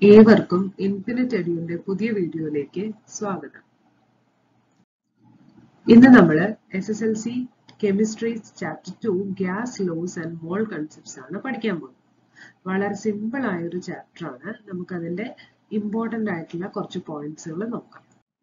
ഏവർക്കും ഇൻഫിനിറ്റ് എഡ്യൂന്റെ പുതിയ വീഡിയോയിലേക്ക് സ്വാഗതം ഇന്ന് നമ്മൾ S S L C chemistry chapter two gas laws and mole concepts ആണ് പഠിക്കാൻ പോകുന്നത് വളരെ സിമ്പിൾ ആയ ഒരു ചാപ്റ്റർ ആണ് നമുക്ക് അതിന്റെ ഇമ്പോർട്ടന്റ് ആയിട്ടുള്ള കുറച്ച് പോയിന്റ്സുകൾ നോക്കാം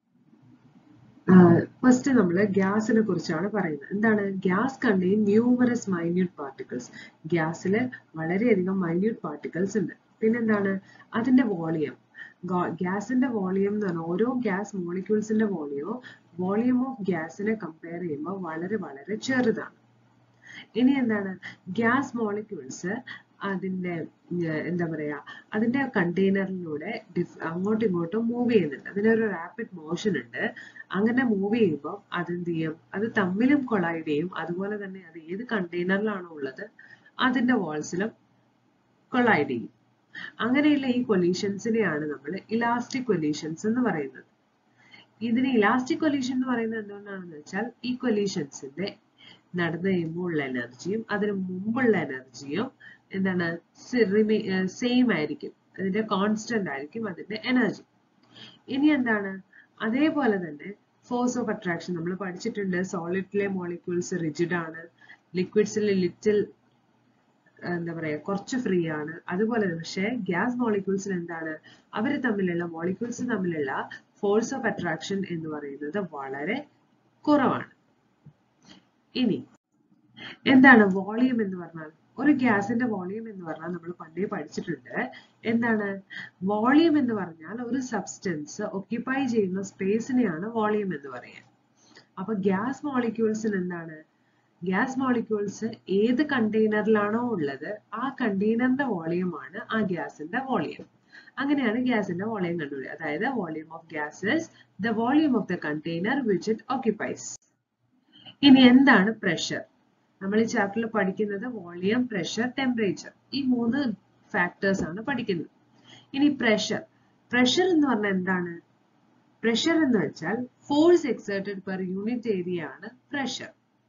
ഫസ്റ്റ് നമ്മൾ ഗ്യാസിനെ കുറിച്ചാണ് പറയുന്നത് എന്താണ് gas contain numerous minute particles ഗ്യാസിൽ വളരെയധികം മൈന്യൂട്ട് പാർട്ടിക്കിൾസ് ഉണ്ട് പിന്നെന്താണ് അതിന്റെ വോളിയം ഗ്യാസിന്റെ വോളിയം എന്ന് പറഞ്ഞാൽ ഓരോ ഗ്യാസ് മോളിക്യൂൾസിന്റെ വോളിയോ വോളിയം ഓഫ് ഗ്യാസിനെ കമ്പയർ ചെയ്യുമ്പോൾ വളരെ വളരെ ചെറുതാണ് ഇനി എന്താണ് ഗ്യാസ് മോളിക്യൂൾസ് അതിന്റെ എന്താ പറയാ അതിന്റെ കണ്ടെയ്നറിലൂടെ അങ്ങോട്ടും ഇങ്ങോട്ടും മൂവ് ചെയ്യുന്നുണ്ട് അതിനൊരു റാപ്പിഡ് മോഷൻ ഉണ്ട് അങ്ങനെ മൂവ് ചെയ്യുമ്പോൾ അതെന്ത് ചെയ്യും അത് തമ്മിലും കൊളൈഡ് ചെയ്യും അതുപോലെ തന്നെ അത് ഏത് കണ്ടെയ്നറിലാണോ ഉള്ളത് അതിന്റെ വാൾസിലും കൊളൈഡ് ചെയ്യും അങ്ങനെയുള്ള ഈ കൊലീഷൻസിനെയാണ് നമ്മൾ ഇലാസ്റ്റിക് കൊലീഷൻസ് എന്ന് പറയുന്നത് ഇതിന് ഇലാസ്റ്റിക് കൊലീഷൻ എന്ന് പറയുന്നത് എന്തുകൊണ്ടാണെന്ന് വെച്ചാൽ ഈ കൊലീഷൻസിന്റെ നടന്നു കഴിയുമ്പോൾ ഉള്ള എനർജിയും അതിന് മുമ്പുള്ള എനർജിയും എന്താണ് സെയിം ആയിരിക്കും അതിന്റെ കോൺസ്റ്റന്റ് ആയിരിക്കും അതിന്റെ എനർജി ഇനി എന്താണ് അതേപോലെ തന്നെ ഫോഴ്സ് ഓഫ് അട്രാക്ഷൻ നമ്മൾ പഠിച്ചിട്ടുണ്ട് സോളിഡിലെ മോളിക്യൂൾസ് റിജിഡ് ആണ് ലിക്വിഡ്സിൽ ലിറ്റിൽ എന്താ പറയാ കുറച്ച് ഫ്രീ ആണ് അതുപോലെ പക്ഷേ ഗ്യാസ് മോളിക്യൂൾസിൽ എന്താണ് അവർ തമ്മിലുള്ള മോളിക്യൂൾസ് തമ്മിലുള്ള ഫോഴ്സ് ഓഫ് അട്രാക്ഷൻ എന്ന് പറയുന്നത് വളരെ കുറവാണ് ഇനി എന്താണ് വോളിയം എന്ന് പറഞ്ഞാൽ ഒരു ഗ്യാസിന്റെ വോളിയം എന്ന് പറഞ്ഞാൽ നമ്മൾ പണ്ടേ പഠിച്ചിട്ടുണ്ട് എന്താണ് വോളിയം എന്ന് പറഞ്ഞാൽ ഒരു സബ്സ്റ്റൻസ് ഒക്യുപ്പൈ ചെയ്യുന്ന സ്പേസിനെയാണ് വോളിയം എന്ന് പറയുക അപ്പൊ ഗ്യാസ് മോളിക്യൂൾസിന് എന്താണ് ഗ്യാസ് മോളിക്യൂൾസ് ഏത് കണ്ടെയ്നറിലാണോ ഉള്ളത് ആ കണ്ടെയ്നറിന്റെ വോളിയമാണ് ആ ഗ്യാസിന്റെ വോളിയം അങ്ങനെയാണ് ഗ്യാസിന്റെ വോളിയം കണ്ടുപിടിക്കുക അതായത് volume of gases the volume of the container which it occupies ഇനി എന്താണ് പ്രഷർ നമ്മൾ ഈ ചാപ്റ്ററിൽ പഠിക്കുന്നത് വോളിയം പ്രഷർ ടെമ്പറേച്ചർ ഈ മൂന്ന് ഫാക്ടേഴ്സ് ആണ് പഠിക്കുന്നത് ഇനി പ്രഷർ പ്രഷർ എന്ന് പറഞ്ഞാൽ എന്താണ് പ്രഷർ എന്ന് വെച്ചാൽ force exerted per unit area ആണ് പ്രഷർ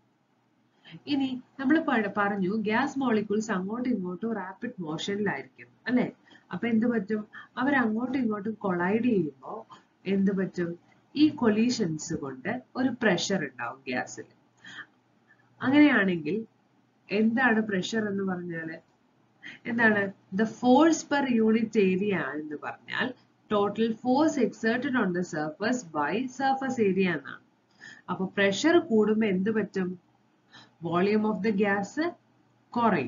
ഇനി നമ്മൾ പറഞ്ഞു ഗ്യാസ് മോളിക്യൂൾസ് അങ്ങോട്ടും ഇങ്ങോട്ടും റാപ്പിഡ് മോഷനിലായിരിക്കും അല്ലെ അപ്പൊ എന്ത് പറ്റും അവർ അങ്ങോട്ടും ഇങ്ങോട്ടും കൊളൈഡ് ചെയ്യുമ്പോൾ എന്ത് പറ്റും ഈ കൊലീഷൻസ് കൊണ്ട് ഒരു പ്രഷർ ഉണ്ടാവും ഗ്യാസിൽ അങ്ങനെയാണെങ്കിൽ എന്താണ് പ്രഷർ എന്ന് പറഞ്ഞാല് എന്താണ് the force per unit area എന്ന് പറഞ്ഞാൽ total force exerted on the surface by surface area എന്നാണ് അപ്പൊ പ്രഷർ കൂടുമ്പോൾ എന്ത് പറ്റും വോളിയം ഓഫ് ദ ഗ്യാസ് കുറയും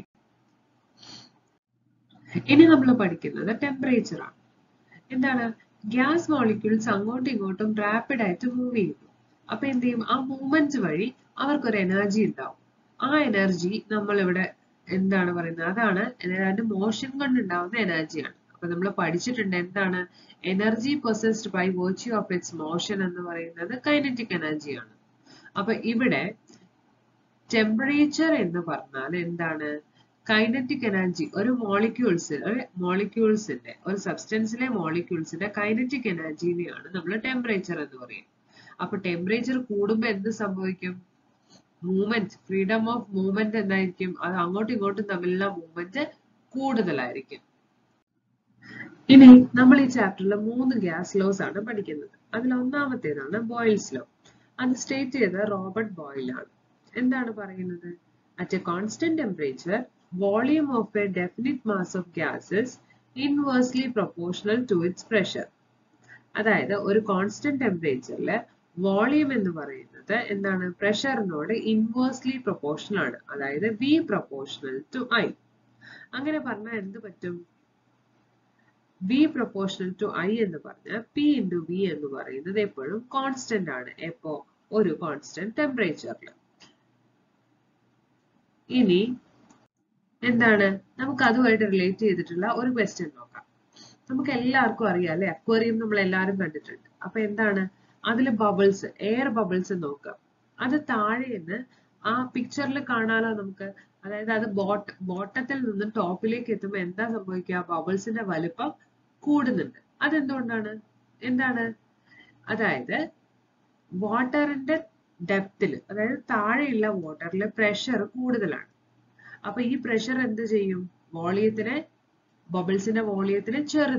ഇനി നമ്മൾ പഠിക്കുന്നത് ടെമ്പറേച്ചർ ആണ് എന്താണ് ഗ്യാസ് മോളിക്യൂൾസ് അങ്ങോട്ടും ഇങ്ങോട്ടും റാപ്പിഡ് ആയിട്ട് മൂവ് ചെയ്യുന്നു അപ്പൊ എന്ത് ചെയ്യും ആ മൂവ്മെന്റ് വഴി അവർക്കൊരു എനർജി ഉണ്ടാവും ആ എനർജി നമ്മൾ ഇവിടെ എന്താണ് പറയുന്നത് അതാണ് അതിന്റെ മോഷൻ കൊണ്ടുണ്ടാവുന്ന എനർജിയാണ് അപ്പൊ നമ്മൾ പഠിച്ചിട്ടുണ്ട് എന്താണ് energy possessed by virtue of its motion എന്ന് പറയുന്നത് കൈനറ്റിക് എനർജിയാണ് അപ്പൊ ഇവിടെ ടെമ്പറേച്ചർ എന്ന് പറഞ്ഞാൽ എന്താണ് കൈനറ്റിക് എനർജി ഒരു മോളിക്യൂൾസ് ഒരു മോളിക്യൂൾസിന്റെ ഒരു സബ്സ്റ്റൻസിലെ മോളിക്യൂൾസിന്റെ കൈനറ്റിക് എനർജിനെയാണ് നമ്മൾ ടെമ്പറേച്ചർ എന്ന് പറയുന്നത് അപ്പൊ ടെമ്പറേച്ചർ കൂടുമ്പോൾ എന്ത് സംഭവിക്കും മൂവ്മെന്റ് ഫ്രീഡം ഓഫ് മൂവ്മെന്റ് എന്തായിരിക്കും അത് അങ്ങോട്ടും ഇങ്ങോട്ടും തമ്മിലുള്ള മൂവ്മെന്റ് കൂടുതലായിരിക്കും ഇനി നമ്മൾ ഈ ചാപ്റ്ററിൽ മൂന്ന് ഗ്യാസ് ലോസ് ആണ് പഠിക്കുന്നത് അതിൽ ഒന്നാമത്തേതാണ് ബോയിൽസ് ലോ അത് സ്റ്റേറ്റ് ചെയ്ത റോബർട്ട് ബോയിൽ ആണ് എന്താണ് പറയുന്നത് at a constant temperature volume of a definite mass of gases inversely proportional to its pressure അതായത് ഒരു കോൺസ്റ്റന്റ് ടെമ്പറേച്ചറിൽ വോളിയം എന്ന് പറയുന്നത് എന്താണ് പ്രഷറിനോട് ഇൻവേഴ്സ്ലി പ്രൊപ്പോർഷണൽ ആണ് അതായത് വി പ്രൊപ്പോർഷണൽ ടു ഐ അങ്ങനെ പറഞ്ഞാൽ എന്ത് പറ്റും വി പ്രൊപ്പോർഷണൽ ടു ഐ എന്ന് പറഞ്ഞാൽ പി ഇൻറ്റു വി എന്ന് പറയുന്നത് എപ്പോഴും കോൺസ്റ്റന്റ് ആണ് എപ്പോ ഒരു കോൺസ്റ്റന്റ് ടെമ്പറേച്ചറിൽ ഇനി എന്താണ് നമുക്ക് അതുമായിട്ട് റിലേറ്റ് ചെയ്തിട്ടുള്ള ഒരു ക്വസ്റ്റ്യൻ നോക്കാം നമുക്ക് എല്ലാവർക്കും അറിയാം അല്ലെ അക്വേറിയം നമ്മൾ എല്ലാവരും കണ്ടിട്ടുണ്ട് അപ്പൊ എന്താണ് അതിൽ ബബിൾസ് എയർ ബബിൾസ് നോക്കുക അത് താഴെ നിന്ന് ആ പിക്ചറിൽ കാണാലോ നമുക്ക് അതായത് അത് ബോട്ട് ബോട്ടത്തിൽ നിന്ന് ടോപ്പിലേക്ക് എത്തുമ്പോൾ എന്താ സംഭവിക്കുക ബബിൾസിന്റെ വലുപ്പം കൂടുന്നുണ്ട് അതെന്തുകൊണ്ടാണ് എന്താണ് അതായത് വാട്ടറിന്റെ ഡെപ്തിൽ അതായത് താഴെയുള്ള വാട്ടറിൽ പ്രഷർ കൂടുതലാണ് അപ്പൊ ഈ പ്രഷർ എന്ത് ചെയ്യും വോളിയത്തിനെ ബബിൾസിന്റെ വോളിയത്തിനെ ചെറുതാക്കും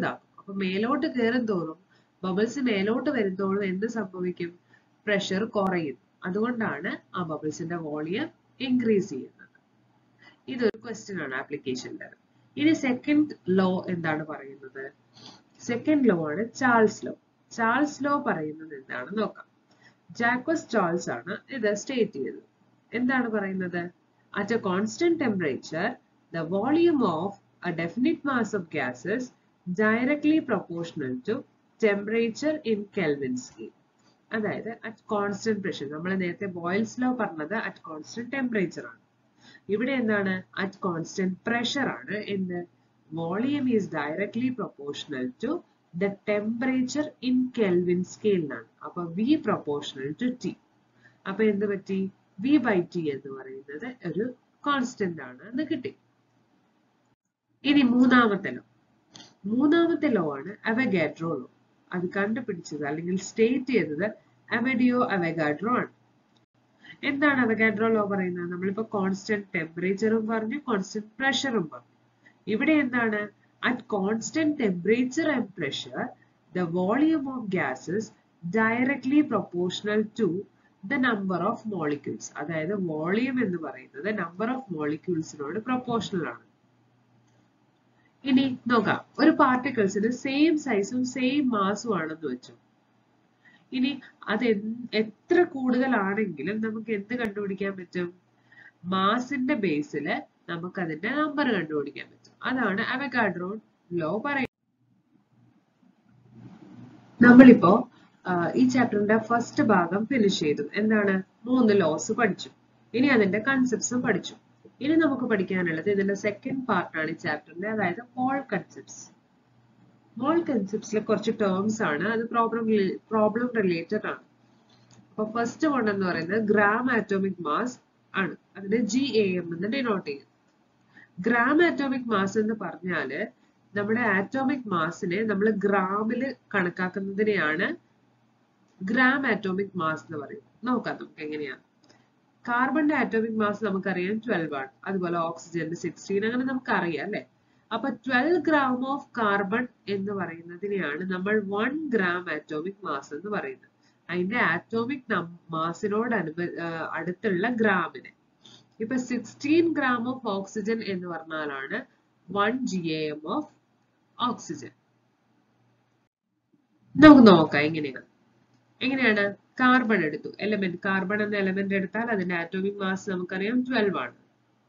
അപ്പൊ മേലോട്ട് കയറും തോറും ബബിൾസ് മേലോട്ട് വരുന്തോറും എന്ത് സംഭവിക്കും പ്രഷർ കുറയും അതുകൊണ്ടാണ് ആ ബബിൾസിന്റെ വോളിയം ഇൻക്രീസ് ചെയ്യുന്നത് ഇതൊരു ക്വസ്റ്റ്യൻ ആണ് ആപ്ലിക്കേഷനിൽ ഇനി സെക്കൻഡ് ലോ എന്താണ് പറയുന്നത് സെക്കൻഡ് ലോ ആണ് ചാൾസ് ലോ ചാൾസ് ലോ പറയുന്നത് എന്താണെന്ന് നോക്കാം ജാക്വസ് ചാൾസ് ആണ് ഇത് സ്റ്റേറ്റ് ചെയ്തത് എന്താണ് പറയുന്നത് at a constant temperature the volume of a definite mass of gases directly proportional to temperature in Kelvin scale അതായത് അറ്റ് കോൺസ്റ്റന്റ് പ്രഷർ നമ്മൾ നേരത്തെ ബോയിൽസ് ലോ പറഞ്ഞത് അറ്റ് കോൺസ്റ്റന്റ് ടെമ്പറേച്ചർ ആണ് ഇവിടെ എന്താണ് അറ്റ് കോൺസ്റ്റന്റ് പ്രഷർ ആണ് എന്ത് volume is directly proportional to the temperature in Kelvin സ്കെയിലിനാണ് അപ്പൊ വി പ്രൊപ്പോർഷണൽ ടു ടി അപ്പൊ എന്ത് പറ്റി വി ബൈ ടി എന്ന് പറയുന്നത് ഒരു കോൺസ്റ്റന്റ് ആണ് എന്ന് കിട്ടി ഇനി മൂന്നാമത്തെ ലോ മൂന്നാമത്തെ ലോ ആണ് അവഗാഡ്രോ ലോ അത് കണ്ടുപിടിച്ചത് അല്ലെങ്കിൽ സ്റ്റേറ്റ് ചെയ്തത് അവഡിയോ അവഗാഡ്രോ ആണ് എന്താണ് അവഗാഡ്രോ ലോ പറയുന്നത് നമ്മളിപ്പോ കോൺസ്റ്റന്റ് ടെമ്പറേച്ചറും പറഞ്ഞു കോൺസ്റ്റന്റ് പ്രഷറും പറഞ്ഞു ഇവിടെ എന്താണ് at constant temperature and pressure the volume of gases directly proportional to the number of molecules അതായത് വോളിയം എന്ന് പറയുന്നത് നമ്പർ ഓഫ് മോളിക്യൂൾസിനോട് പ്രൊപ്പോർഷണൽ ആണ് ഇനി നോക്കാം ഒരു പാർട്ടിക്കിൾസിന് സെയിം സൈസും സെയിം മാസും ആണെന്ന് വെച്ചു ഇനി അത് എത്ര കൂടുതലാണെങ്കിലും നമുക്ക് എന്ത് കണ്ടുപിടിക്കാൻ പറ്റും മാസിന്റെ ബേസിൽ നമുക്ക് അതിന്റെ നമ്പർ കണ്ടുപിടിക്കാൻ പറ്റും അതാണ് അവഗാഡ്രോ ലോ പറയുന്നത് നമ്മളിപ്പോ ഈ ചാപ്റ്ററിന്റെ ഫസ്റ്റ് ഭാഗം ഫിനിഷ് ചെയ്തു എന്താണ് മൂന്ന് ലോസ് പഠിച്ചു ഇനി അതിന്റെ കൺസെപ്റ്റ്സും പഠിച്ചു ഇനി നമുക്ക് പഠിക്കാനുള്ളത് ഇതിന്റെ സെക്കൻഡ് പാർട്ടാണ് ഈ ചാപ്റ്ററിന്റെ അതായത് മോൾ കൺസെപ്റ്റ്സ് മോൾ കൺസെപ്റ്റ്സിലെ കുറച്ച് ടേംസ് ആണ് അത് പ്രോബ്ലം പ്രോബ്ലം റിലേറ്റഡ് ആണ് അപ്പൊ ഫസ്റ്റ് വൺ എന്ന് പറയുന്നത് ഗ്രാം ആറ്റോമിക് മാസ് ആണ് അതിന് ജി എ എം എന്ന് ഡിനോട്ട് ചെയ്യും ഗ്രാം ആറ്റോമിക് മാസ് എന്ന് പറഞ്ഞാല് നമ്മുടെ ആറ്റോമിക് മാസിനെ നമ്മൾ ഗ്രാമില് കണക്കാക്കുന്നതിനെയാണ് ഗ്രാം ആറ്റോമിക് മാസ് എന്ന് പറയും നോക്കാം നമുക്ക് എങ്ങനെയാണ് കാർബണിന്റെ ആറ്റോമിക് മാസ് നമുക്കറിയാം ട്വൽവ് ആണ് അതുപോലെ ഓക്സിജന്റെ സിക്സ്റ്റീൻ അങ്ങനെ നമുക്കറിയാം അല്ലെ അപ്പൊ ട്വൽവ് ഗ്രാം ഓഫ് കാർബൺ എന്ന് പറയുന്നതിനെയാണ് നമ്മൾ വൺ ഗ്രാം ആറ്റോമിക് മാസ് എന്ന് പറയുന്നത് അതിന്റെ ആറ്റോമിക് മാസിനോട് അനുബ അടുത്തുള്ള ഗ്രാമിന് ഇപ്പൊ സിക്സ്റ്റീൻ ഗ്രാം ഓഫ് ഓക്സിജൻ എന്ന് പറഞ്ഞാലാണ് one G M of oxygen നമുക്ക് നോക്കാം എങ്ങനെയാണ് എങ്ങനെയാണ് കാർബൺ എടുത്തു എലമെന്റ് കാർബൺ എന്ന എലമെന്റ് എടുത്താൽ അതിന്റെ ആറ്റോമിക് മാസ് നമുക്കറിയാം ട്വൽവ് ആണ്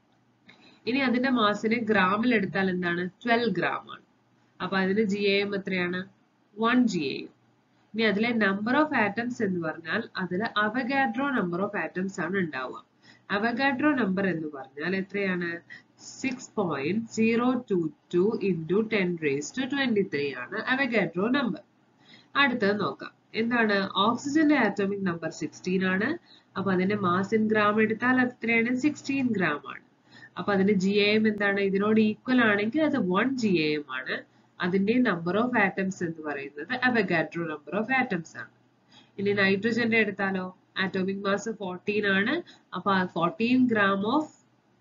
ഇനി അതിന്റെ മാസിനെ ഗ്രാമിൽ എടുത്താൽ എന്താണ് ട്വൽവ് ഗ്രാം ആണ് അപ്പൊ അതിന് ജി എം എത്രയാണ് വൺ ജി എം ഇനി അതിലെ നമ്പർ ഓഫ് ആറ്റംസ് എന്ന് പറഞ്ഞാൽ അതിൽ അവഗാഡ്രോ നമ്പർ ഓഫ് ആറ്റംസ് ആണ് ഉണ്ടാവുക അവഗാഡ്രോ നമ്പർ എന്ന് പറഞ്ഞാൽ എത്രയാണ് six point zero two two into ten raise to twenty three ആണ് അവഗാഡ്രോ നമ്പർ അടുത്തത് നോക്കാം എന്താണ് ഓക്സിജന്റെ ആറ്റോമിക് നമ്പർ സിക്സ്റ്റീൻ ആണ് അപ്പൊ അതിന്റെ മാസ് ഇൻ ഗ്രാം എടുത്താൽ അത് എത്രയാണ് സിക്സ്റ്റീൻ ഗ്രാം ആണ് അപ്പൊ അതിന്റെ ജി എം എന്താണ് ഇതിനോട് ഈക്വൽ ആണെങ്കിൽ അത് വൺ ജി എം ആണ് അതിന്റെ നമ്പർ ഓഫ് ആറ്റംസ് എന്ന് പറയുന്നത് അവഗാഡ്രോ നമ്പർ ഓഫ് ആറ്റംസ് ആണ് ഇനി നൈട്രജന്റെ എടുത്താലോ ആറ്റോമിക് മാസ് ഫോർട്ടീൻ ആണ് അപ്പൊ ഫോർട്ടീൻ ഗ്രാം ഓഫ്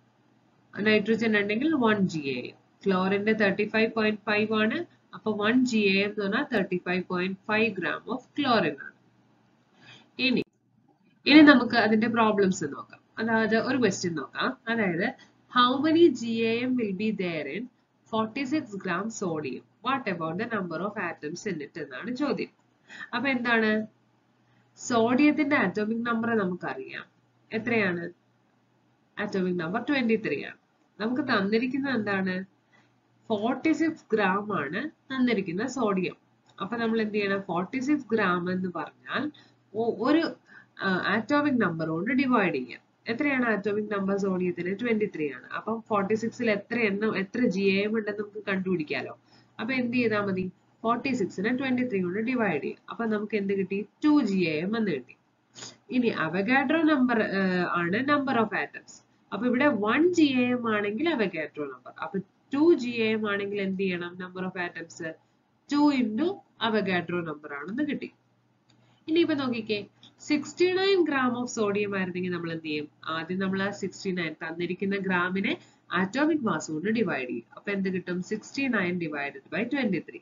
നൈട്രജൻ ഉണ്ടെങ്കിൽ വൺ ജി എ ക്ലോറിന്റെ തേർട്ടി ഫൈവ് പോയിന്റ് ഫൈവ് ആണ് അപ്പൊ വൺ ജി എ എന്ന് പറഞ്ഞാൽ thirty five point five gram of chlorine ആണ് ഇനി ഇനി നമുക്ക് അതിന്റെ പ്രോബ്ലംസ് നോക്കാം അതായത് ഒരു ക്വസ്റ്റ്യൻ നോക്കാം അതായത് how many G A M will be there in forty six gram sodium what about the number of atoms in it എന്നാണ് ചോദ്യം അപ്പൊ എന്താണ് സോഡിയത്തിന്റെ ആറ്റോമിക് നമ്പർ നമുക്കറിയാം എത്രയാണ് ആറ്റോമിക് നമ്പർ ട്വന്റി ത്രീ ആണ് നമുക്ക് തന്നിരിക്കുന്നത് എന്താണ് ഫോർട്ടി സിക്സ് ഗ്രാം ആണ് തന്നിരിക്കുന്ന സോഡിയം അപ്പൊ നമ്മൾ എന്ത് ചെയ്യണം ഫോർട്ടി സിക്സ് ഗ്രാം എന്ന് പറഞ്ഞാൽ ഒരു ആറ്റോമിക് നമ്പർ കൊണ്ട് ഡിവൈഡ് ചെയ്യാം എത്രയാണ് ആറ്റോമിക് നമ്പർ സോഡിയത്തിന് ട്വന്റി ത്രീ ആണ് അപ്പം ഫോർട്ടി സിക്സിൽ എത്ര എണ്ണം എത്ര ജി എം ഉണ്ടെന്ന് നമുക്ക് കണ്ടുപിടിക്കാലോ അപ്പൊ എന്ത് ചെയ്താൽ മതി ഫോർട്ടി സിക്സിനെ ട്വന്റി ത്രീ കൊണ്ട് ഡിവൈഡ് ചെയ്യും അപ്പൊ നമുക്ക് എന്ത് കിട്ടി ടു ജി എം എന്ന് കിട്ടി ഇനി അവഗാഡ്രോ നമ്പർ ആണ് നമ്പർ ഓഫ് ആറ്റംസ് അപ്പൊ ഇവിടെ വൺ ജി എം ആണെങ്കിൽ അവഗാഡ്രോ നമ്പർ അപ്പൊ ടു ജി എം ആണെങ്കിൽ എന്ത് ചെയ്യണം number of atoms two into Avogadro number ആണെന്ന് കിട്ടി ഇനിയിപ്പോ നോക്കിക്കേ sixty nine gram of sodium ആയിരുന്നെങ്കിൽ നമ്മൾ എന്ത് ചെയ്യും ആദ്യം നമ്മൾ ആ സിക്സ്റ്റി നയൻ തന്നിരിക്കുന്ന ഗ്രാമിനെ ആറ്റോമിക് മാസ് കൊണ്ട് ഡിവൈഡ് ചെയ്യും അപ്പൊ എന്ത് കിട്ടും sixty nine divided by twenty three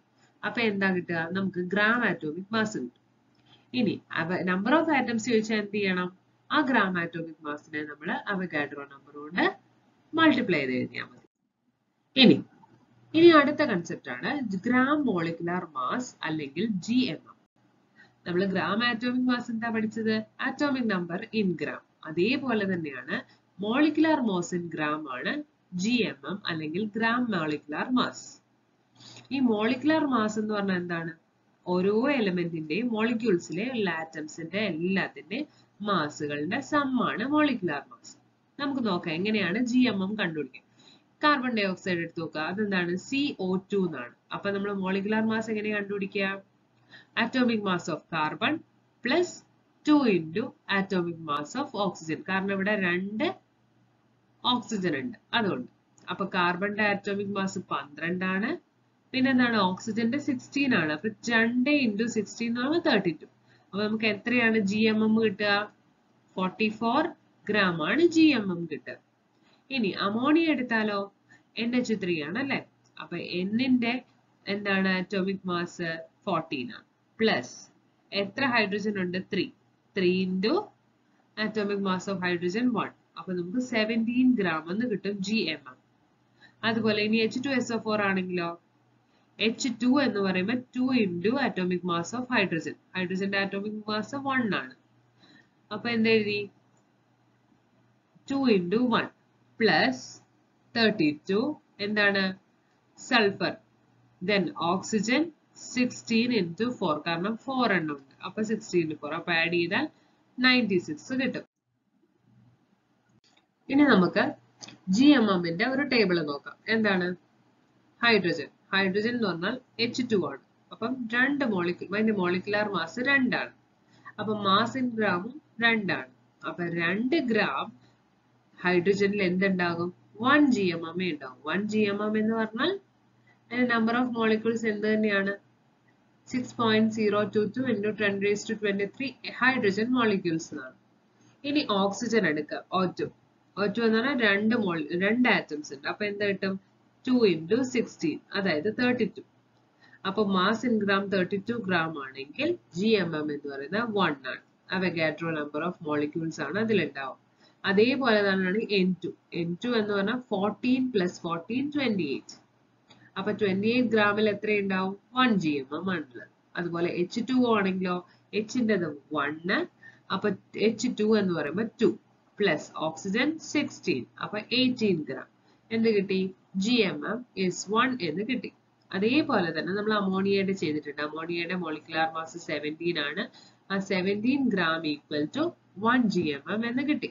അപ്പൊ എന്താ കിട്ടുക നമുക്ക് ഗ്രാം ആറ്റോമിക് മാസ് കിട്ടും ഇനി നമ്പർ ഓഫ് ആറ്റംസ് ചോദിച്ചാൽ എന്ത് ചെയ്യണം ആ ഗ്രാം ആറ്റോമിക് മാസിനെ നമ്മൾ അവഗാഡ്രോ നമ്പർ കൊണ്ട് മൾട്ടിപ്ലൈ ചെയ്ത് എഴുതിയാൽ മതി ഇനി ഇനി അടുത്ത കൺസെപ്റ്റ് ആണ് ഗ്രാം മോളിക്കുലാർ മാസ് അല്ലെങ്കിൽ ജി എം എം നമ്മൾ ഗ്രാം ആറ്റോമിക് മാസ് എന്താ പഠിച്ചത് ആറ്റോമിക് നമ്പർ ഇൻ ഗ്രാം അതേപോലെ തന്നെയാണ് മോളിക്കുലാർ മാസ് ഇൻ ഗ്രാം ആണ് ജി എം എം അല്ലെങ്കിൽ ഗ്രാം മോളിക്കുലാർ മാസ് ഈ മോളിക്കുലാർ മാസ് എന്ന് പറഞ്ഞാൽ എന്താണ് ഓരോ എലമെന്റിന്റെയും മോളിക്യൂൾസിലെ ഉള്ള ആറ്റംസിന്റെ എല്ലാത്തിന്റെ മാസുകളുടെ സമ്മാണ് മോളിക്കുലാർ മാസ് നമുക്ക് നോക്കാം എങ്ങനെയാണ് ജി എം എം കണ്ടുപിടിക്കുക കാർബൺ ഡൈ ഓക്സൈഡ് എടുത്ത് നോക്കുക അതെന്താണ് സി ഒ ടു എന്നാണ് അപ്പൊ നമ്മൾ മോളിക്കുലാർ മാസ് എങ്ങനെ കണ്ടുപിടിക്കുക atomic mass of carbon plus two into atomic mass of oxygen കാരണം ഇവിടെ രണ്ട് ഓക്സിജൻ ഉണ്ട് അതുകൊണ്ട് അപ്പൊ കാർബണിന്റെ ആറ്റോമിക് മാസ് പന്ത്രണ്ടാണ് പിന്നെ എന്താണ് ഓക്സിജന്റെ സിക്സ്റ്റീൻ ആണ് അപ്പൊ രണ്ട് ഇൻറ്റു സിക്സ്റ്റീൻ എന്ന് പറയുമ്പോൾ തേർട്ടി ടു അപ്പൊ നമുക്ക് എത്രയാണ് ജി എം എം കിട്ടുക ഫോർട്ടി ഫോർ ഗ്രാം ആണ് ജി എം എം കിട്ടുക ഇനി അമോണിയ എടുത്താലോ എൻ എച്ച് ത്രീ ആണ് അല്ലെ അപ്പൊ എന്നിന്റെ എന്താണ് ആറ്റോമിക് മാസ് ഫോർട്ടീൻ ആണ് പ്ലസ് എത്ര ഹൈഡ്രജൻ ഉണ്ട് three three into atomic mass of hydrogen one അപ്പൊ നമുക്ക് സെവൻറ്റീൻ ഗ്രാം എന്ന് കിട്ടും ജി എം എം അതുപോലെ ഇനി H two S O four ആണെങ്കിലോ എച്ച് ടു എന്ന് പറയുമ്പോൾ two into atomic mass of hydrogen ഹൈഡ്രജന്റെ ആറ്റോമിക് മാസ് വൺ ആണ് അപ്പൊ എന്തെഴുതി two into one plus thirty two എന്താണ് sulphur then oxygen sixteen into four കാരണം ഫോർ എണ്ണം ഉണ്ട് അപ്പൊ സിക്സ്റ്റീൻ ഫോർ അപ്പൊ ആഡ് ചെയ്താൽ നയൻറ്റി സിക്സ് കിട്ടും ഇനി നമുക്ക് ജി എം എമ്മിന്റെ ഒരു ടേബിൾ നോക്കാം എന്താണ് ഹൈഡ്രജൻ ഹൈഡ്രജൻ എന്ന് പറഞ്ഞാൽ എച്ച് ടു ആണ് അപ്പം രണ്ട് മോളിക്യൂ അതിന്റെ മോളിക്കുലാർ മാസ് രണ്ടാണ് അപ്പൊ മാസ് ഇൻ ഗ്രാമും രണ്ടാണ് അപ്പൊ രണ്ട് ഗ്രാം ഹൈഡ്രജനിൽ എന്തുണ്ടാകും വൺ ജി എം എം ഉണ്ടാവും വൺ ജി എം എം എന്ന് പറഞ്ഞാൽ അതിന്റെ നമ്പർ ഓഫ് മോളിക്യൂൾസ് എന്ത് തന്നെയാണ് six point zero two two into ten raise to twenty three hydrogen molecules എന്നാണ് ഇനി ഓക്സിജൻ എടുക്കുക ഓ ടു ഓ ടു എന്ന് പറഞ്ഞാൽ രണ്ട് മോൾ രണ്ട് ആറ്റംസ് ഉണ്ട് അപ്പൊ എന്ത് കിട്ടും ടു ഇൻറ്റു സിക്സ്റ്റീൻ അതായത് തേർട്ടി ടു അപ്പൊ mass in gram thirty two gram ആണെങ്കിൽ ജി എം എം എന്ന് പറയുന്നത് വൺ ആണ് അവഗാഡ്രോ നമ്പർ ഓഫ് മോളിക്യൂൾസ് ആണ് അതിലുണ്ടാവും അതേപോലെ തന്നെയാണ് എൻ ടു എൻ ടു എന്ന് പറഞ്ഞാൽ fourteen plus fourteen twenty eight അപ്പൊ ട്വന്റി എയ്റ്റ് ഗ്രാമിൽ എത്ര ഉണ്ടാവും വൺ ജി എം എം ആണുള്ളത് അതുപോലെ എച്ച് ടു ആണെങ്കിലോ എച്ചിൻ്റെത് വണ്ണ് അപ്പൊ എച്ച് ടു എന്ന് പറയുമ്പോൾ ടു പ്ലസ് ഓക്സിജൻ സിക്സ്റ്റീൻ അപ്പൊ എയ്റ്റീൻ ഗ്രാം എന്ത് കിട്ടി G M M is one എന്ന് കിട്ടി അതേപോലെ തന്നെ നമ്മൾ അമോണിയയുടെ ചെയ്തിട്ടുണ്ട് അമോണിയയുടെ മോളിക്കുലാർ മാസ് സെവൻറ്റീൻ ആണ് ആ seventeen gram equal to one G M M എന്ന് കിട്ടി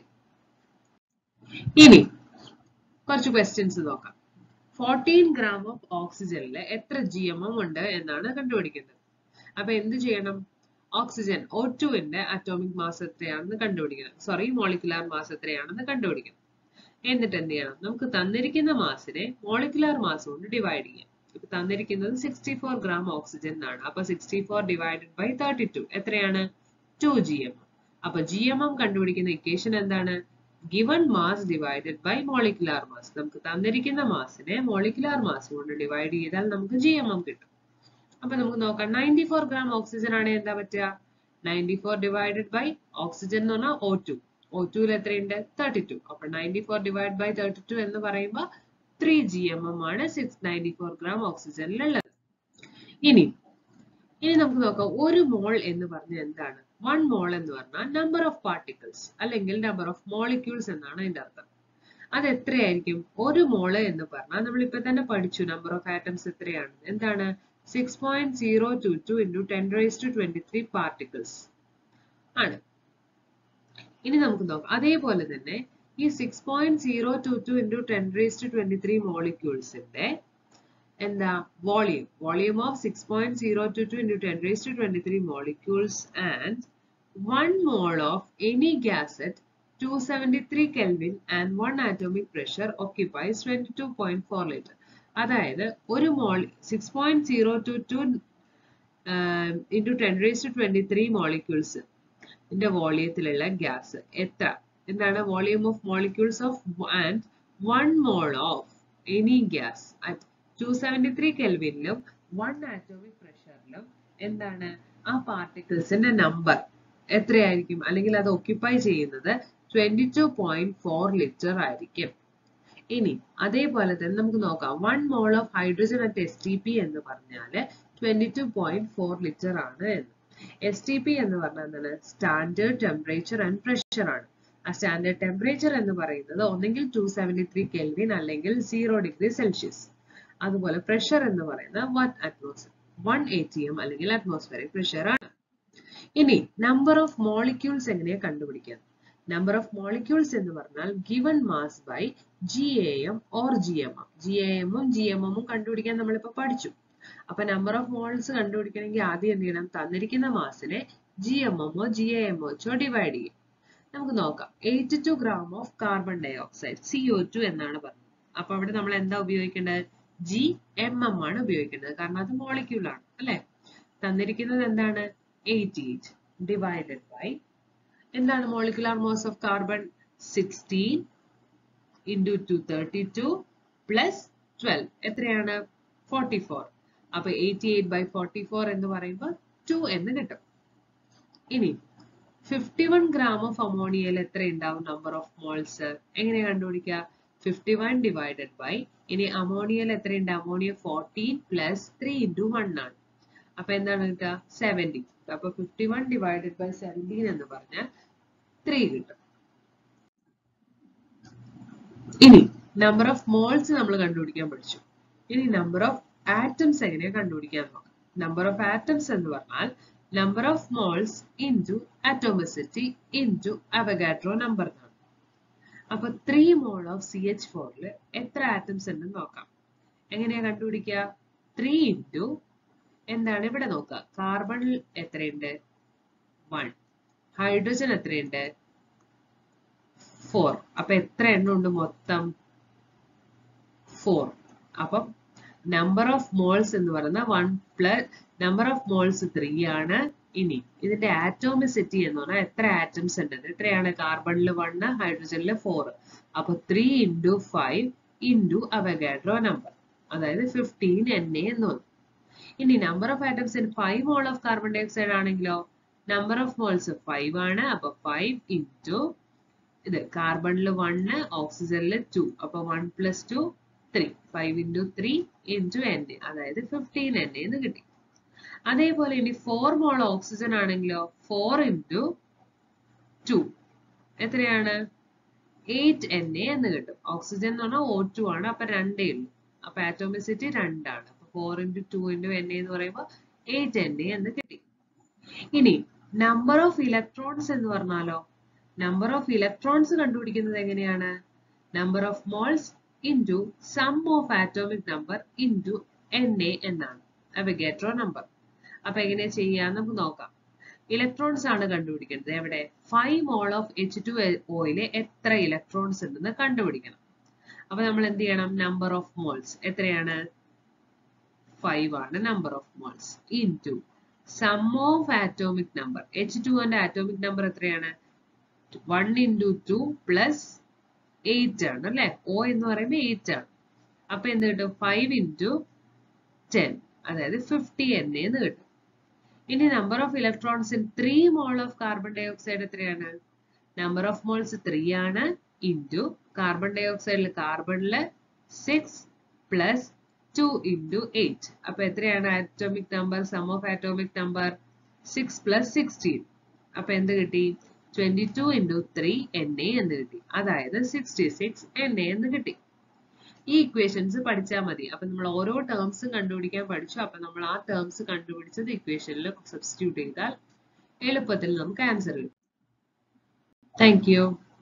ഇനി കുറച്ച് ക്വസ്റ്റ്യൻസ് നോക്കാം ഫോർട്ടീൻ ഗ്രാം ഓഫ് ഓക്സിജനിൽ എത്ര ജി എം എം ഉണ്ട് എന്നാണ് കണ്ടുപിടിക്കുന്നത് അപ്പൊ എന്ത് ചെയ്യണം ഓക്സിജൻ ഒ ടുവിന്റെ അറ്റോമിക് മാസ് എത്രയാണെന്ന് കണ്ടുപിടിക്കണം സോറി മോളിക്കുലാർ മാസ് എത്രയാണെന്ന് കണ്ടുപിടിക്കണം എന്നിട്ട് എന്ത് ചെയ്യണം നമുക്ക് തന്നിരിക്കുന്ന മാസിനെ മോളിക്കുലാർ മാസ് കൊണ്ട് ഡിവൈഡ് ചെയ്യാം ഇപ്പൊ തന്നിരിക്കുന്നത് സിക്സ്റ്റി ഫോർ ഗ്രാം ഓക്സിജൻ എന്നാണ് അപ്പൊ sixty four divided by thirty two എത്രയാണ് ടു ജി എം അപ്പൊ ജി എം എം കണ്ടുപിടിക്കുന്ന ഇക്വേഷൻ എന്താണ് given mass divided by molecular mass നമുക്ക് തന്നിരിക്കുന്ന മാസിനെ മോളിക്കുലാർ മാസ് കൊണ്ട് ഡിവൈഡ് ചെയ്താൽ നമുക്ക് ജി എം എം കിട്ടും അപ്പൊ നമുക്ക് നോക്കാം നയൻറ്റി ഫോർ ഗ്രാം ഓക്സിജൻ ആണ് എന്താ പറ്റുക ninety four divided by oxygen എന്ന് പറഞ്ഞാൽ ഒ ടു ഒ ടുവിൽ എത്രയുണ്ട് തേർട്ടി ടു അപ്പൊ ninety four divide by thirty two എന്ന് പറയുമ്പോൾ ത്രീ ജി എം എം ആണ് സിക്സ് നയൻറ്റി ഫോർ ഗ്രാം ഓക്സിജനിലുള്ളത് ഇനി ഇനി നമുക്ക് നോക്കാം ഒരു മോൾ എന്ന് പറഞ്ഞാൽ എന്താണ് വൺ മോൾ എന്ന് പറഞ്ഞാൽ നമ്പർ ഓഫ് പാർട്ടിക്കിൾസ് അല്ലെങ്കിൽ നമ്പർ ഓഫ് മോളിക്യൂൾസ് എന്നാണ് അതിന്റെ അർത്ഥം അത് എത്രയായിരിക്കും ഒരു മോള് എന്ന് പറഞ്ഞാൽ നമ്മൾ ഇപ്പൊ തന്നെ പഠിച്ചു നമ്പർ ഓഫ് ആറ്റംസ് എത്രയാണ് എന്താണ് six point zero two two into ten raise to twenty three particles ആണ് ഇനി നമുക്ക് നോക്കാം അതേപോലെ തന്നെ ഈ six point zero two two into ten raise to twenty three മോളിക്യൂൾസിന്റെ എന്താ volume volume of six point zero two two into ten raise to twenty three molecules and one mole of any gas at two seventy three kelvin and one atomic pressure occupies twenty two point four litre അതായത് ഒരു mole six point zero two two into ten raise to twenty three molecules ഇതിന്റെ വോളിയത്തിലുള്ള gas എത്ര എന്താണ് volume of molecules of and one mole of any gas at two seventy three കെൽവിനിലും one atomic പ്രഷറിലും എന്താണ് ആ പാർട്ടിക്കിൾസിന്റെ നമ്പർ എത്രയായിരിക്കും അല്ലെങ്കിൽ അത് ഒക്യുപ്പൈ ചെയ്യുന്നത് twenty two point four litre ആയിരിക്കും ഇനി അതേപോലെ തന്നെ നമുക്ക് നോക്കാം one mole of hydrogen at S T P എന്ന് പറഞ്ഞാല് twenty two point four litre ആണ് എന്ന് എസ് ടി പി എന്ന് പറഞ്ഞാൽ എന്താണ് സ്റ്റാൻഡേർഡ് ടെമ്പറേച്ചർ ആൻഡ് പ്രഷർ ആണ് ആ സ്റ്റാൻഡേർഡ് ടെമ്പറേച്ചർ എന്ന് പറയുന്നത് ഒന്നെങ്കിൽ ടു സെവൻറ്റി ത്രീ കെൽവിൻ അല്ലെങ്കിൽ സീറോ ഡിഗ്രി സെൽഷ്യസ് അതുപോലെ പ്രഷർ എന്ന് പറയുന്നത് one atmosphere one A T M അല്ലെങ്കിൽ അറ്റ്മോസ്ഫിയറിക് പ്രഷർ ആണ് ഇനി നമ്പർ ഓഫ് മോളിക്യൂൾസ് എങ്ങനെയാ കണ്ടുപിടിക്കുക നമ്പർ ഓഫ് മോളിക്യൂൾസ് എന്ന് പറഞ്ഞാൽ given mass by G A M or G M M G A എമ്മും ജി എം എമ്മും കണ്ടുപിടിക്കാൻ നമ്മളിപ്പോ പഠിച്ചു അപ്പൊ നമ്പർ ഓഫ് മോൾസ് കണ്ടുപിടിക്കണമെങ്കിൽ ആദ്യം എന്ത് ചെയ്യണം തന്നിരിക്കുന്ന മാസിനെ ജി എം എമ്മോ ജി എ എമ്മോ വെച്ചോ ഡിവൈഡ് ചെയ്യും നമുക്ക് നോക്കാം eight two gram of carbon dye dioxide C O two എന്നാണ് പറഞ്ഞത് അപ്പൊ അവിടെ നമ്മൾ എന്താ ഉപയോഗിക്കേണ്ടത് ജി എം എം ആണ് ഉപയോഗിക്കേണ്ടത് കാരണം അത് മോളിക്യൂൾ ആണ് അല്ലെ തന്നിരിക്കുന്നത് എന്താണ് എയ്റ്റി എയ്റ്റ് ഡിവൈഡഡ് ബൈ എന്താണ് molecular mass of carbon sixteen into two thirty two plus twelve എത്രയാണ് ഫോർട്ടി ഫോർ അപ്പൊ eighty eight by forty four എന്ന് പറയുമ്പോൾ ടു എന്ന് കിട്ടും ഇനി ഫിഫ്റ്റി വൺ ഗ്രാം ഓഫ് അമോണിയയിൽ എത്ര ഉണ്ടാവും നമ്പർ ഓഫ് മോൾസ് എങ്ങനെ കണ്ടുപിടിക്കുക ഫിഫ്റ്റി വൺ ഡിവൈഡഡ് ബൈ ഇനി അമോണിയയിൽ എത്രയുണ്ട് ammonia fourteen plus three into one ആണ് അപ്പൊ എന്താണ് കിട്ടുക സെവൻറ്റി അപ്പൊ fifty one divided by seventeen എന്ന് പറഞ്ഞാൽ ത്രീ കിട്ടും ഇനി നമ്പർ ഓഫ് മോൾസ് നമ്മൾ കണ്ടുപിടിക്കാൻ പഠിച്ചു ഇനി നമ്പർ ഓഫ് ആറ്റംസ് എങ്ങനെയാ കണ്ടുപിടിക്കാൻ നോക്കാം നമ്പർ ഓഫ് ആറ്റംസ് എന്ന് പറഞ്ഞാൽ number of moles into atomicity into Avogadro number എന്നാണ് അപ്പൊ three mole of C H ഫോറിൽ എത്ര ആറ്റംസ് ഉണ്ടെന്ന് നോക്കാം എങ്ങനെയാ കണ്ടുപിടിക്കുക ത്രീ ഇൻറ്റു എന്താണ് ഇവിടെ നോക്കുക കാർബണിൽ എത്രയുണ്ട് വൺ ഹൈഡ്രജൻ എത്രയുണ്ട് ഫോർ അപ്പൊ എത്ര എണ്ണം ഉണ്ട് മൊത്തം ഫോർ അപ്പം നമ്പർ ഓഫ് മോൾസ് എന്ന് പറയുന്ന one plus number of moles three ആണ് ഇനി ഇതിന്റെ ആറ്റോമിസിറ്റി എന്ന് പറഞ്ഞാൽ എത്ര ആറ്റംസ് ഉണ്ട് എത്രയാണ് കാർബണിൽ വണ് ഹൈഡ്രജനിൽ ഫോർ അപ്പൊ three into five into Avogadro number അതായത് ഫിഫ്റ്റീൻ എൻ എ എന്ന് വന്നു ഇനി number of atoms in five mole of carbon dye ഓക്സൈഡ് ആണെങ്കിലോ നമ്പർ ഓഫ് മോൾസ് ഫൈവ് ആണ് അപ്പൊ ഫൈവ് ഇൻറ്റു ഇത് കാർബണിൽ വണ് ഓക്സിജനിൽ ടു അപ്പൊ one plus two three five into three into N A അതായത് ഫിഫ്റ്റീൻ എൻ എന്ന് കിട്ടി അതേപോലെ ഇനി ഫോർ മോൾ ഓക്സിജൻ ആണെങ്കിലോ ഫോർ ഇൻറ്റു ടു എത്രയാണ് എയ്റ്റ് എൻ എ എന്ന് കിട്ടും ഓക്സിജൻ എന്ന് പറഞ്ഞാൽ ഓ ടു ആണ് അപ്പൊ രണ്ടേ ഉള്ളൂ അപ്പൊ ആറ്റോമിസിറ്റി രണ്ടാണ് അപ്പൊ four into two into N A എന്ന് പറയുമ്പോൾ എയ്റ്റ് എൻ എ എന്ന് കിട്ടി ഇനി നമ്പർ ഓഫ് ഇലക്ട്രോൺസ് എന്ന് പറഞ്ഞാലോ നമ്പർ ഓഫ് ഇലക്ട്രോൺസ് കണ്ടുപിടിക്കുന്നത് എങ്ങനെയാണ് number of moles into sum of atomic number into N A എന്നാണ് അവഗേട്രോ നമ്പർ അപ്പൊ എങ്ങനെ ചെയ്യാം നമുക്ക് നോക്കാം ഇലക്ട്രോൺസ് ആണ് കണ്ടുപിടിക്കേണ്ടത് എവിടെ five mole of H two ഓയില് എത്ര ഇലക്ട്രോൺസ് ഉണ്ടെന്ന് കണ്ടുപിടിക്കണം അപ്പൊ നമ്മൾ എന്ത് ചെയ്യണം നമ്പർ ഓഫ് മോൾസ് എത്രയാണ് ഫൈവ് ആണ് number of moles into sum of atomic number H ടുവിന്റെ ആറ്റോമിക് നമ്പർ എത്രയാണ് one into two plus eight ആണ് അല്ലെ ഓ എന്ന് പറയുമ്പോൾ എയ്റ്റ് ആണ് അപ്പൊ എന്ത് കിട്ടും ഫൈവ് ഇൻറ്റു ടെൻ അതായത് ഫിഫ്റ്റി എൻ എന്ന് കിട്ടും ഇനി number of electrons in three mole of carbon dye ഓക്സൈഡ് എത്രയാണ് നമ്പർ ഓഫ് മോൾസ് ത്രീ ആണ് ഇൻറ്റു കാർബൺ ഡൈ ഓക്സൈഡിൽ കാർബണില് six plus two into eight അപ്പൊ എത്രയാണ് atomic number sum of atomic number six plus sixteen അപ്പൊ എന്ത് കിട്ടി twenty two into three N A എന്ന് കിട്ടി അതായത് സിക്സ്റ്റി സിക്സ് എൻ എ എന്ന് കിട്ടി ഈ ഇക്വേഷൻസ് പഠിച്ചാൽ മതി അപ്പൊ നമ്മൾ ഓരോ ടേംസും കണ്ടുപിടിക്കാൻ പഠിച്ചു അപ്പൊ നമ്മൾ ആ ടേംസ് കണ്ടുപിടിച്ചത് ഇക്വേഷനിൽ സബ്സ്റ്റിറ്റ്യൂട്ട് ചെയ്താൽ എളുപ്പത്തിൽ നമുക്ക് ആൻസർ കിട്ടും താങ്ക് യു